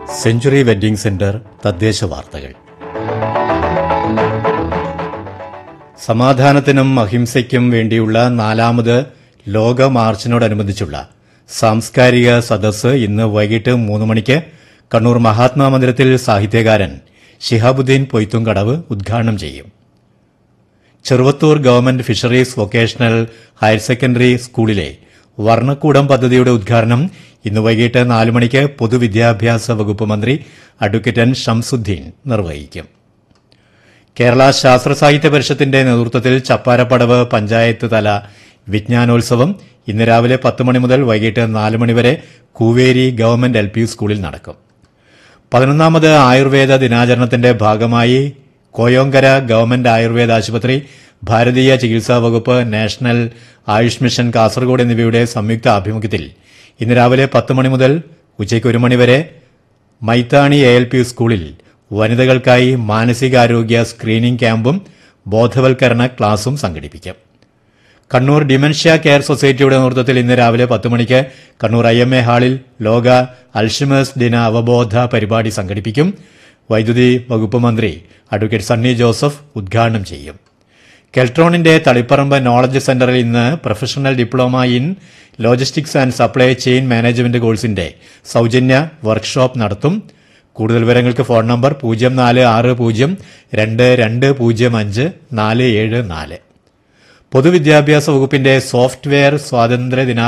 century wedding centre തദ്ദേശ വാർത്തകൾ സമാധാനത്തിനും അഹിംസയ്ക്കും വേണ്ടിയുള്ള നാലാമത് ലോക മാർച്ചിനോടനുബന്ധിച്ചുള്ള സാംസ്കാരിക സദസ്സ് ഇന്ന് വൈകിട്ട് മൂന്ന് മണിക്ക് കണ്ണൂർ മഹാത്മാ മന്ദിരത്തിൽ സാഹിത്യകാരൻ ശിഹാബുദ്ദീൻ പൊയ്ത്തുംകടവ് ഉദ്ഘാടനം ചെയ്യും Cheruvathur government fisheries vocational higher secondary സ്കൂളിലെ വർണ്ണക്കൂടം പദ്ധതിയുടെ ഉദ്ഘാടനം ഇന്ന് വൈകിട്ട് നാല് മണിക്ക് പൊതുവിദ്യാഭ്യാസ വകുപ്പ് മന്ത്രി അഡ്വക്കേറ്റ് എൻ ഷംസുദ്ദീൻ നിർവഹിക്കും കേരള ശാസ്ത്ര സാഹിത്യ പരിഷത്തിന്റെ നേതൃത്വത്തിൽ ചപ്പാരപ്പടവ് പഞ്ചായത്ത് തല വിജ്ഞാനോത്സവം ഇന്ന് രാവിലെ പത്ത് മണി മുതൽ വൈകിട്ട് നാല് മണിവരെ കൂവേരി ഗവൺമെന്റ് എൽ പി സ്കൂളിൽ നടക്കും പതിനൊന്നാമത് ആയുർവേദ ദിനാചരണത്തിന്റെ ഭാഗമായി കോയോങ്കര ഗവൺമെന്റ് ആയുർവേദ ആശുപത്രി ഭാരതീയ ചികിത്സാ വകുപ്പ് നാഷണൽ ആയുഷ് മിഷൻ കാസർഗോഡ് എന്നിവയുടെ സംയുക്ത ആഭിമുഖ്യത്തിൽ ഇന്ന് രാവിലെ പത്ത് മണി മുതൽ ഉച്ചയ്ക്ക് ഒരു മണിവരെ മൈത്താണി എ എൽ പി സ്കൂളിൽ വനിതകൾക്കായി മാനസികാരോഗ്യ സ്ക്രീനിംഗ് ക്യാമ്പും ബോധവൽക്കരണ ക്ലാസും സംഘടിപ്പിക്കും കണ്ണൂർ ഡിമെൻഷ്യ കെയർ സൊസൈറ്റിയുടെ നേതൃത്വത്തിൽ ഇന്ന് രാവിലെ പത്ത് മണിക്ക് കണ്ണൂർ ഐ എം എ ഹാളിൽ ലോക അൽഷിമേഴ്സ് ദിന അവബോധ പരിപാടി സംഘടിപ്പിക്കും വൈദ്യുതി വകുപ്പ് മന്ത്രി അഡ്വക്കേറ്റ് സണ്ണി ജോസഫ് ഉദ്ഘാടനം ചെയ്യും കെൽട്രോണിന്റെ തളിപ്പറമ്പ് നോളജ് സെന്ററിൽ ഇന്ന് professional diploma in logistics and supply chain management കോഴ്സിന്റെ സൌജന്യ വർക്ക്ഷോപ്പ് നടത്തും കൂടുതൽ വിവരങ്ങൾക്ക് ഫോൺ നമ്പർ പൂജ്യം നാല് ആറ് പൂജ്യം രണ്ട് രണ്ട് പൂജ്യം അഞ്ച് നാല് ഏഴ് നാല് പൊതുവിദ്യാഭ്യാസ വകുപ്പിന്റെ സോഫ്റ്റ്വെയർ സ്വാതന്ത്ര്യ ദിന